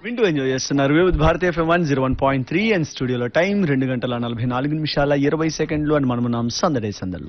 వింటూ ఎంజాయ్ చేస్తున్నారు వివిధ భారతీయ FM one zero one point three and స్టూడియోలో టైం రెండు గంటల నలభై నాలుగు నిమిషాల ఇరవై సెకండ్లు అని మనం ఉన్నాం సందడే సందడిలో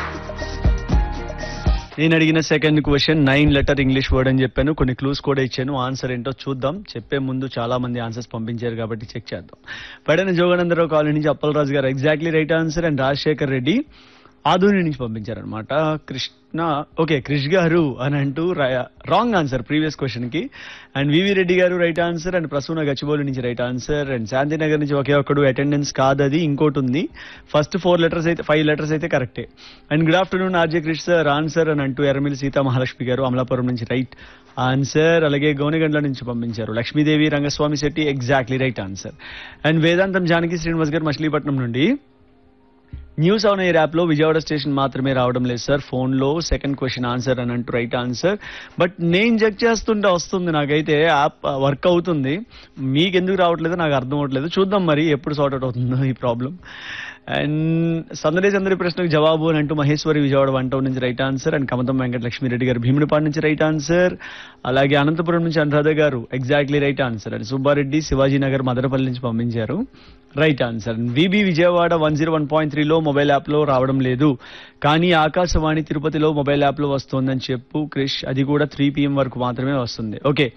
నేను అడిగిన second question nine letter English word అని చెప్పాను కొన్ని క్లూస్ కూడా ఇచ్చాను ఆన్సర్ ఏంటో చూద్దాం చెప్పే ముందు చాలా మంది ఆన్సర్స్ పంపించారు కాబట్టి చెక్ చేద్దాం పడిన జోగానందరావు కాలనీ నుంచి Appalaraju garu exactly right answer and Rajasekhar Reddy ఆధుని నుంచి పంపించారనమాట కృష్ణ ఓకే క్రిష్ గారు అని అంటూ రాంగ్ ఆన్సర్ ప్రీవియస్ క్వశ్చన్ కి and VV Reddy garu right answer and Prasuna Gachibowli నుంచి రైట్ ఆన్సర్ అండ్ శాంతినగర్ నుంచి ఒకే ఒక్కడు అటెండెన్స్ కాదది ఇంకోటి ఉంది ఫస్ట్ ఫోర్ లెటర్స్ అయితే ఫైవ్ లెటర్స్ అయితే కరెక్టే and good afternoon RJ Krish sir answer అని అంటూ ఎర్రమిల్ సీతా మహాలక్ష్మి గారు అమలాపురం నుంచి రైట్ ఆన్సర్ అలాగే గోనెగండ్ల నుంచి పంపించారు Lakshmidevi Rangaswamy Shetty exactly right answer and Vedantam Janaki Srinivas గారు మచిలీపట్నం నుండి న్యూస్ ఆన్ ఎయిర్ యాప్ లో విజయవాడ స్టేషన్ మాత్రమే రావడం లేదు సార్ ఫోన్ లో సెకండ్ క్వశ్చన్ ఆన్సర్ అని అంటూ రైట్ ఆన్సర్ బట్ నేను చెక్ చేస్తుంటే వస్తుంది నాకైతే యాప్ వర్క్ అవుతుంది మీకు ఎందుకు రావట్లేదు నాకు అర్థం అవ్వట్లేదు చూద్దాం మరి ఎప్పుడు సార్ట్ అవుట్ అవుతుందో ఈ ప్రాబ్లం అండ్ సందడి సందడి ప్రశ్నకు జవాబు అని అంటూ మహేశ్వరి విజయవాడ వన్ టౌన్ నుంచి right answer and Kamatham Venkata Lakshmireddy garu Bhimunipadu నుంచి రైట్ ఆన్సర్ అలాగే అనంతపురం నుంచి Anuradha garu exactly right answer and Subbareddy Shivaji Nagar Madanapalle నుంచి పంపించారు right answer VB Vijayawada one zero one point త్రీలో మొబైల్ యాప్ లో రావడం లేదు కానీ ఆకాశవాణి తిరుపతిలో మొబైల్ యాప్ లో వస్తుందని చెప్పు క్రిష్ అది కూడా త్రీ పిఎం వరకు మాత్రమే వస్తుంది ఓకే